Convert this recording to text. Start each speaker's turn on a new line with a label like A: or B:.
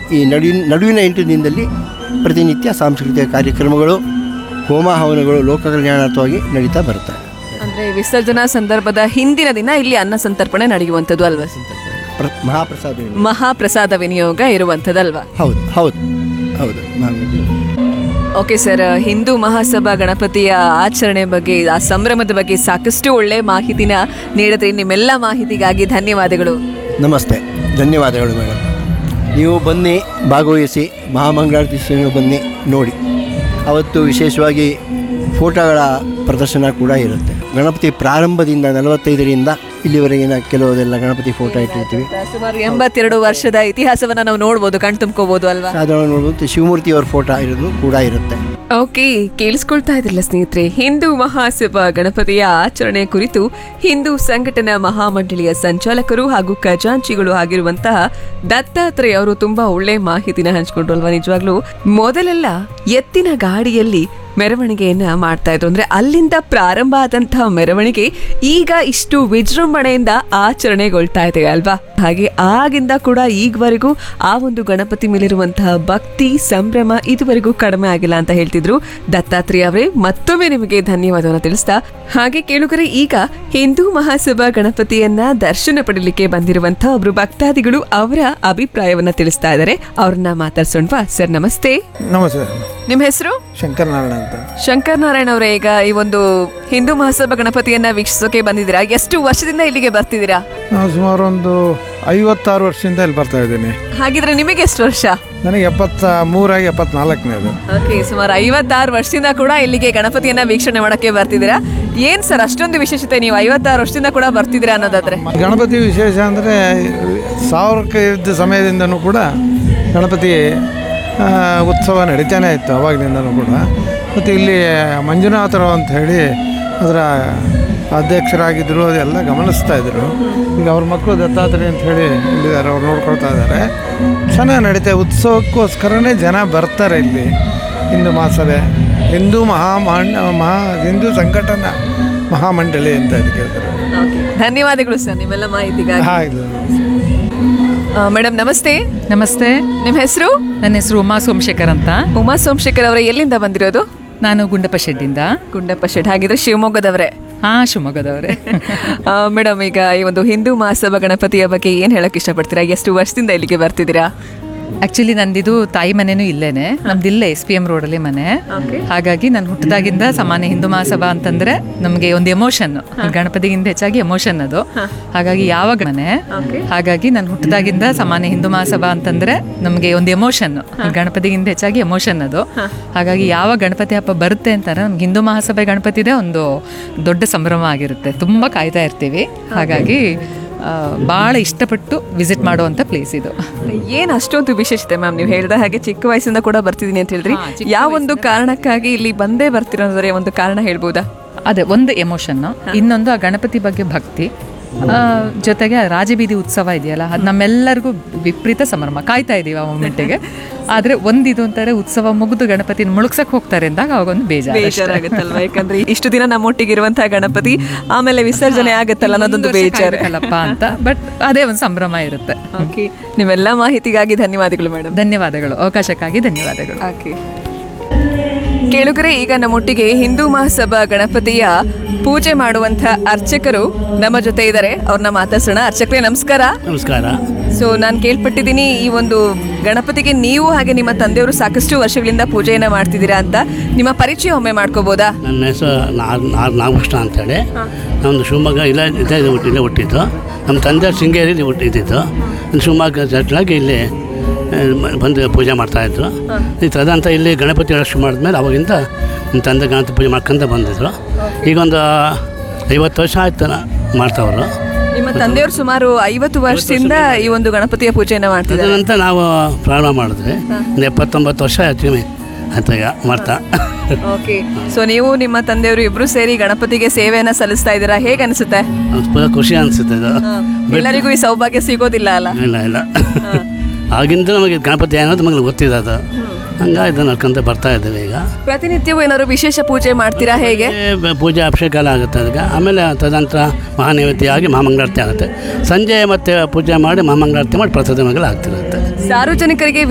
A: ಈ ನಡುವಿನ ನಡುವಿನ ಎಂಟು ದಿನದಲ್ಲಿ ಪ್ರತಿನಿತ್ಯ ಸಾಂಸ್ಕೃತಿಕ ಕಾರ್ಯಕ್ರಮಗಳು ಹೋಮ ಹವನಗಳು ಲೋಕ ಕಲ್ಯಾಣಾರ್ಥವಾಗಿ ನಡೀತಾ ಬರ್ತವೆ
B: ಅಂದ್ರೆ ವಿಸರ್ಜನಾ ಸಂದರ್ಭದ ಹಿಂದಿನ ದಿನ ಇಲ್ಲಿ ಅನ್ನ ಸಂತರ್ಪಣೆ ನಡೆಯುವಂಥದ್ದು ಅಲ್ವಾ
A: ಪ್ರ ಮಹಾಪ್ರಸಾದ
B: ಮಹಾಪ್ರಸಾದ ವಿನಿಯೋಗ ಇರುವಂಥದ್ದಲ್ವಾ
A: ಹೌದು ಹೌದು ಹೌದು ಮಹಾಪ್ರಸಾದ.
B: ಓಕೆ ಸರ್ ಹಿಂದೂ ಮಹಾಸಭಾ ಗಣಪತಿಯ ಆಚರಣೆ ಬಗ್ಗೆ ಆ ಸಂಭ್ರಮದ ಬಗ್ಗೆ ಸಾಕಷ್ಟು ಒಳ್ಳೆ ಮಾಹಿತಿನ ನೀಡಿದ್ರಿ ನಿಮ್ಮೆಲ್ಲ ಮಾಹಿತಿಗಾಗಿ ಧನ್ಯವಾದಗಳು
A: ನಮಸ್ತೆ ಧನ್ಯವಾದಗಳು ಮೇಡಮ್ ನೀವು ಬನ್ನಿ ಭಾಗವಹಿಸಿ ಮಹಾಮಂಗಳಾರತಿ ಸೇವೆ ಬನ್ನಿ ನೋಡಿ ಅವತ್ತು ವಿಶೇಷವಾಗಿ ಫೋಟೋಗಳ ಪ್ರದರ್ಶನ ಕೂಡ ಇರುತ್ತೆ ಗಣಪತಿ ಪ್ರಾರಂಭದಿಂದ ನಲವತ್ತೈದರಿಂದ ಇಲ್ಲಿವರೆಗಿನ ಕೆಲವುದೆಲ್ಲ ಗಣಪತಿ ಫೋಟೋ ಇಟ್ಟಿರ್ತೀವಿ
B: ಸುಮಾರು ಎಂಬತ್ತೆರಡು ವರ್ಷದ ಇತಿಹಾಸವನ್ನ ನಾವು ನೋಡ್ಬೋದು ಕಣ್ ತುಂಬ್ಕೋಬಹುದು ಅಲ್ವಾ
A: ಸಾಧಾರಣ ನೋಡ್ಬೋದು ಶಿವಮೂರ್ತಿ ಅವ್ರ ಫೋಟೋ ಇರೋದು ಕೂಡ ಇರುತ್ತೆ
B: ಓಕೆ ಕೇಳಿಸ್ಕೊಳ್ತಾ ಇದ್ರಲ್ಲ ಸ್ನೇಹಿತರೆ ಹಿಂದೂ ಮಹಾಸಭಾ ಗಣಪತಿಯ ಆಚರಣೆ ಕುರಿತು ಹಿಂದೂ ಸಂಘಟನಾ ಮಹಾಮಂಡಳಿಯ ಸಂಚಾಲಕರು ಹಾಗೂ ಖಜಾಂಚಿಗಳು ಆಗಿರುವಂತಹ ದತ್ತಾತ್ರೇಯ ಅವರು ತುಂಬಾ ಒಳ್ಳೆ ಮಾಹಿತಿನ ಹಂಚ್ಕೊಂಡ್ರು ಅಲ್ವಾ ನಿಜವಾಗ್ಲೂ ಮೊದಲೆಲ್ಲ ಎತ್ತಿನ ಗಾಡಿಯಲ್ಲಿ ಮೆರವಣಿಗೆಯನ್ನ ಮಾಡ್ತಾ ಇದ್ರು ಅಂದ್ರೆ ಅಲ್ಲಿಂದ ಪ್ರಾರಂಭ ಆದಂತಹ ಮೆರವಣಿಗೆ ಈಗ ಇಷ್ಟು ವಿಜೃಂಭಣೆಯಿಂದ ಆಚರಣೆಗೊಳ್ತಾ ಇದೆ ಅಲ್ವಾ ಹಾಗೆ ಆಗಿಂದ ಕೂಡ ಈಗವರೆಗೂ ಆ ಒಂದು ಗಣಪತಿ ಮೇಲಿರುವಂತಹ ಭಕ್ತಿ ಸಂಭ್ರಮ ಇದುವರೆಗೂ ಕಡಿಮೆ ಆಗಿಲ್ಲ ಅಂತ ಹೇಳ್ತಿದ್ರು ದತ್ತಾತ್ರೇಯ ಅವರೇ ಮತ್ತೊಮ್ಮೆ ನಿಮಗೆ ಧನ್ಯವಾದವನ್ನು ತಿಳಿಸ್ತಾ ಹಾಗೆ ಕೇಳುಗರೆ ಈಗ ಹಿಂದೂ ಮಹಾಸಭಾ ಗಣಪತಿಯನ್ನ ದರ್ಶನ ಪಡಲಿಕ್ಕೆ ಬಂದಿರುವಂತಹ ಒಬ್ರು ಭಕ್ತಾದಿಗಳು ಅವರ ಅಭಿಪ್ರಾಯವನ್ನ ತಿಳಿಸ್ತಾ ಇದ್ದಾರೆ ಅವ್ರನ್ನ ಮಾತಾಡ್ಸೋಣ್ವಾ ಸರ್ ನಮಸ್ತೆ
C: ನಮಸ್ತೆ
B: ನಿಮ್ಮ ಹೆಸರು
C: ಶಂಕರ್ ನಾರಾಯಣ ಅಂತ
B: ಶಂಕರ್ ನಾರಾಯಣ ಅವರೇ ಈಗ ಈ ಒಂದು ಹಿಂದೂ ಮಹಾಸಭಾ ಗಣಪತಿಯನ್ನ ವೀಕ್ಷಿಸೋಕೆ ಬಂದಿದ್ದೀರಾ ಎಷ್ಟು ವರ್ಷದಿಂದ ಇಲ್ಲಿಗೆ ಬರ್ತಿದ್ದೀರಾ
C: ನಾನು ಸುಮಾರು ಒಂದು ಐವತ್ತಾರು ವರ್ಷದಿಂದ ಇಲ್ಲಿ ಬರ್ತಾ ಇದ್ದೀನಿ
B: ಹಾಗಿದ್ರೆ ನಿಮಗೆ ಎಷ್ಟು ವರ್ಷ
C: ನನಗೆ ಎಪ್ಪತ್ತ ಮೂರಾಗಿ ಎಪ್ಪತ್ನಾಲ್ಕನೇದು
B: ಓಕೆ ಸುಮಾರು ಐವತ್ತಾರು ವರ್ಷದಿಂದ ಕೂಡ ಇಲ್ಲಿಗೆ ಗಣಪತಿಯನ್ನ ವೀಕ್ಷಣೆ ಮಾಡಕ್ಕೆ ಬರ್ತಿದ್ದೀರಾ ಏನ್ ಸರ್ ಅಷ್ಟೊಂದು ವಿಶೇಷತೆ ನೀವು ಐವತ್ತಾರು ವರ್ಷದಿಂದ ಕೂಡ ಬರ್ತಿದ್ದೀರಾ ಅನ್ನೋದಾದ್ರೆ
C: ಗಣಪತಿ ವಿಶೇಷ ಅಂದರೆ ಸಾವಿರಕ್ಕೆ ಇದ್ದ ಸಮಯದಿಂದನೂ ಕೂಡ ಗಣಪತಿ ಆ, ಉತ್ಸವ ನಡೀತಾನೆ ಇತ್ತು ಅವಾಗಲಿಂದನೂ ಕೂಡ ಮತ್ತು ಇಲ್ಲಿ ಮಂಜುನಾಥರಾವ್ ಅಂತ ಹೇಳಿ ಅದರ ಅಧ್ಯಕ್ಷರಾಗಿದ್ದರು ಅದೆಲ್ಲ ಗಮನಿಸ್ತಾ ಇದ್ದರು ಈಗ ಅವ್ರ ಮಕ್ಕಳು ದತ್ತಾತ್ರೇಯ ಅಂತ ಹೇಳಿ ಇಲ್ಲಿದ್ದಾರೆ ಅವ್ರು ನೋಡ್ಕೊಳ್ತಾ ಇದ್ದಾರೆ ಚೆನ್ನಾಗಿ ನಡೀತಾ ಉತ್ಸವಕ್ಕೋಸ್ಕರನೇ ಜನ ಬರ್ತಾರೆ ಇಲ್ಲಿ ಹಿಂದೂ ಮಹಾಸಭೆ ಹಿಂದೂ ಮಹಾ ಮಹಾ ಹಿಂದೂ ಸಂಘಟನಾ ಮಹಾಮಂಡಳಿ ಅಂತ ಇದಕ್ಕೆ ಹೇಳ್ತಾರೆ
B: ಧನ್ಯವಾದಗಳು ಸರ್ ನಿಮ್ಮೆಲ್ಲ ಮಾಹಿತಿಗಾಗಿ
C: ಹಾಗೆ
B: ಮೇಡಮ್ ನಮಸ್ತೆ
D: ನಮಸ್ತೆ
B: ನಿಮ್ಮ ಹೆಸರು
D: ನನ್ನ ಹೆಸರು ಉಮಾ ಸೋಮಶೇಖರ್ ಅಂತ
B: ಉಮಾ ಸೋಮಶೇಖರ್ ಅವರ ಎಲ್ಲಿಂದ ಬಂದಿರೋದು
D: ನಾನು ಗುಂಡಪ್ಪ ಶೆಡ್ಡಿಂದ
B: ಗುಂಡಪ್ಪ ಶೆಟ್ ಹಾಗಿದ್ರೆ ಶಿವಮೊಗ್ಗದವರೇ
D: ಹಾ ಶಿವಮೊಗ್ಗದವ್ರೆ
B: ಮೇಡಮ್ ಈಗ ಈ ಒಂದು ಹಿಂದೂ ಮಹಾಸಭಾ ಗಣಪತಿಯ ಬಗ್ಗೆ ಏನ್ ಹೇಳಕ್ ಇಷ್ಟಪಡ್ತೀರಾ ಎಷ್ಟು ವರ್ಷದಿಂದ ಇಲ್ಲಿಗೆ ಬರ್ತಿದ್ದೀರಾ
D: ಆಕ್ಚುಲಿ ನಂದಿದು ತಾಯಿ ಮನೆನೂ ಇಲ್ಲೇನೆ ನಮ್ದು ಇಲ್ಲೇ ಎಸ್ ಪಿ ಎಂ ರೋಡಲ್ಲಿ ಮನೆ ಹಾಗಾಗಿ ನಾನು ಹುಟ್ಟಿದಾಗಿಂದ ಸಾಮಾನ್ಯ ಹಿಂದೂ ಮಹಾಸಭಾ ಅಂತಂದ್ರೆ ನಮಗೆ ಒಂದು ಎಮೋಷನ್ ಗಣಪತಿಗಿಂತ ಹೆಚ್ಚಾಗಿ ಎಮೋಷನ್ ಅದು ಹಾಗಾಗಿ ಯಾವಾಗ ಮನೆ ಹಾಗಾಗಿ ನಾನು ಹುಟ್ಟಿದಾಗಿಂದ ಸಾಮಾನ್ಯ ಹಿಂದೂ ಮಹಾಸಭಾ ಅಂತಂದ್ರೆ ನಮಗೆ ಒಂದು ಎಮೋಷನ್ ಗಣಪತಿಗಿಂತ ಹೆಚ್ಚಾಗಿ ಎಮೋಷನ್ ಅದು ಹಾಗಾಗಿ ಯಾವ ಗಣಪತಿ ಹಬ್ಬ ಬರುತ್ತೆ ಅಂತಾರೆ ನಮ್ಗೆ ಹಿಂದೂ ಮಹಾಸಭೆ ಗಣಪತಿದೇ ಒಂದು ದೊಡ್ಡ ಸಂಭ್ರಮ ಆಗಿರುತ್ತೆ ತುಂಬಾ ಕಾಯ್ತಾ ಇರ್ತೀವಿ ಹಾಗಾಗಿ ಭಾಳ ಇಷ್ಟಪಟ್ಟು ವಿಸಿಟ್ ಮಾಡುವಂಥ ಪ್ಲೇಸ್ ಇದು
B: ಏನ್ ಅಷ್ಟೊಂದು ವಿಶೇಷತೆ ಮ್ಯಾಮ್ ನೀವು ಹೇಳಿದ ಹಾಗೆ ಚಿಕ್ಕ ವಯಸ್ಸಿಂದ ಕೂಡ ಬರ್ತಿದ್ದೀನಿ ಅಂತ ಹೇಳಿದ್ರಿ
D: ಹಾ, ಚಿಕ್ಕ
B: ಯಾವ ಒಂದು ಕಾರಣಕ್ಕಾಗಿ ಇಲ್ಲಿ ಬಂದೇ ಬರ್ತಿರೋದ್ರೆ ಒಂದು ಕಾರಣ ಹೇಳ್ಬೋದಾ
D: ಅದೇ ಒಂದು ಎಮೋಷನ್ ಇನ್ನೊಂದು ಆ ಗಣಪತಿ ಬಗ್ಗೆ ಭಕ್ತಿ ಆ, ಜೊತೆಗೆ ಆ ರಾಜಬೀದಿ ಉತ್ಸವ ಇದೆಯಲ್ಲ ಅದು ನಮ್ಮೆಲ್ಲರಿಗೂ ವಿಪರೀತ ಸಂಭ್ರಮ ಕಾಯ್ತಾ ಇದೀವಿ ಆ ಮೊಮೆಂಟಿಗೆ ಆದ್ರೆ ಒಂದಿದು ಅಂತಾರೆ ಉತ್ಸವ ಮುಗಿದು ಗಣಪತಿನ ಮುಳುಗ್ಸಕ್ ಹೋಗ್ತಾರೆ ಅಂದಾಗ ಅವಾಗೊಂದು ಬೇಜಾರು ಅಷ್ಟೇ.
B: ಬೇಜಾರಾಗುತ್ತಲ್ವಾ ಯಾಕಂದ್ರೆ ಇಷ್ಟು ದಿನ ನಮ್ಮೊಟ್ಟಿಗೆ ಇರುವಂತಹ ಗಣಪತಿ ಆಮೇಲೆ ವಿಸರ್ಜನೆ ಆಗುತ್ತಲ್ಲ ಅನ್ನೋದೊಂದು
D: ಒಂದು ವರ್ಷ
B: ಬೇಜಾರು
D: ಕಾಯ್ಬೇಕಲ್ಲಪ್ಪ ಅಂತ ಬಟ್ ಅದೇ ಒಂದು ಸಂಭ್ರಮ ಇರುತ್ತೆ
B: ಓಕೆ ನಿಮ್ಮೆಲ್ಲ ಮಾಹಿತಿಗಾಗಿ ಧನ್ಯವಾದಗಳು ಮೇಡಮ್
D: ಧನ್ಯವಾದಗಳು ಅವಕಾಶಕ್ಕಾಗಿ ಧನ್ಯವಾದಗಳು
B: ಓಕೆ ಕೇಳುಗರೆ ಈಗ ನಮ್ಮೊಟ್ಟಿಗೆ ಹಿಂದೂ ಮಹಾಸಭಾ ಗಣಪತಿಯ ಪೂಜೆ ಮಾಡುವಂತ ಅರ್ಚಕರು ನಮ್ಮ ಜೊತೆ ಇದ್ದಾರೆ ಅವ್ರನ್ನ ಮಾತಾಡ್ಸೋಣ ಅರ್ಚಕರೇ ನಮಸ್ಕಾರ
E: ನಮಸ್ಕಾರ
B: ಸೊ ನಾನು ಕೇಳ್ಪಟ್ಟಿದ್ದೀನಿ ಈ ಒಂದು ಗಣಪತಿಗೆ ನೀವು ಹಾಗೆ ನಿಮ್ಮ ತಂದೆಯವರು ಸಾಕಷ್ಟು ವರ್ಷಗಳಿಂದ ಪೂಜೆಯನ್ನ ಮಾಡ್ತಿದ್ದೀರಾ ಅಂತ ನಿಮ್ಮ ಪರಿಚಯ ಒಮ್ಮೆ ಮಾಡ್ಕೋಬೋದಾ
E: ನನ್ನ ಹೆಸರು ನಾರ್ ನಾರ್ ನಾಗಕೃಷ್ಣ ಅಂತೇಳಿ ನಮ್ಮದು ಶಿವಮೊಗ್ಗ ಇಲ್ಲ ಇಲ್ಲೇ ಹುಟ್ಟಿ ಇಲ್ಲೇ ಹುಟ್ಟಿದ್ದು ನಮ್ಮ ತಂದೆ ಶೃಂಗೇರಿಯಲ್ಲಿ ಹುಟ್ಟಿದ್ದು ನಾನು ಶಿವಮೊಗ್ಗ ಚರ್ಚ್ನಾಗೆ ಇಲ್ಲಿ ಆ, ಮ- ಬಂದು ಪೂಜೆ ಮಾಡ್ತಾಯಿದ್ರು ಈ ತದಂತ ಇಲ್ಲಿ ಗಣಪತಿ ರಕ್ಷಣೆ ಮಾಡಿದ್ಮೇಲೆ ಅವಾಗಿಂದ ನಮ್ಮ ತಂದೆ ಗಣಪತಿ ಪೂಜೆ ಮಾಡ್ಕೊಂತ ಬಂದಿದ್ರು ಈಗ ಒಂದು ಐವತ್ತು ವರ್ಷ ಆಯ್ತು ಮಾಡ್ತಾವರು
B: ನಿಮ್ಮ ತಂದೆಯವರು ಸುಮಾರು ಐವತ್ತು ವರ್ಷದಿಂದ ಈ ಒಂದು ಗಣಪತಿಯ ಪೂಜೆಯನ್ನ ಮಾಡ್ತಿದ್ದಾರೆ
E: ತದನಂತರ ನಾವು ಪ್ರಾರಂಭ ಮಾಡಿದ್ವಿ ಒಂದು ಎಪ್ಪತ್ತೊಂಬತ್ತು ವರ್ಷ ಆಯ್ತು ಆಯ್ತು ಈಗ ಮಾಡ್ತಾ
B: ಓಕೆ ಸೊ ನೀವು ನಿಮ್ಮ ತಂದೆಯವರು ಇಬ್ರು ಸೇರಿ ಗಣಪತಿಗೆ ಸೇವೆಯನ್ನ ಸಲ್ಲಿಸ್ತಾ ಇದ್ದೀರಾ ಹೇಗೆ ಅನಿಸುತ್ತೆ
E: ಪೂರ ಖುಷಿ ಅನಿಸುತ್ತೆ ಇದು
B: ಎಲ್ಲರಿಗೂ ಈ ಸೌಭಾಗ್ಯ ಸಿಗೋದಿಲ್ಲ ಅಲ್ಲ
E: ಇಲ್ಲ ಇಲ್ಲ ಆಗಿಂದ ನಮಗೆ ಗಣಪತಿ ಅನ್ನೋದು ನಮಗೆ ಗೊತ್ತಿದೆ ಅದು ಹಂಗಾಗಿ ಇದು ನಡ್ಕೊಂತ ಬರ್ತಾ ಇದ್ದೀವಿ ಈಗ
B: ಪ್ರತಿನಿತ್ಯವೂ ಏನಾದ್ರು ವಿಶೇಷ ಪೂಜೆ ಮಾಡ್ತೀರಾ ಹೇಗೆ
E: ಏ, ಬ- ಪೂಜೆ ಅಭಿಷೇಕ ಎಲ್ಲ ಆಗುತ್ತೆ ಅದಕ್ಕೆ ಆಮೇಲೆ ತದನಂತರ ಮಹಾನೈವೇದ್ಯ ಆಗಿ ಮಹಾಮಂಗಳಾರತಿ ಆಗುತ್ತೆ ಸಂಜೆ ಮತ್ತೆ ಪೂಜೆ ಮಾಡಿ ಮಹಾಮಂಗಳಾರತಿ ಮಾಡಿ ಪ್ರಸಾದ ಆಗ್ತಿರುತ್ತೆ
B: ಸಾರ್ವಜನಿಕರಿಗೆ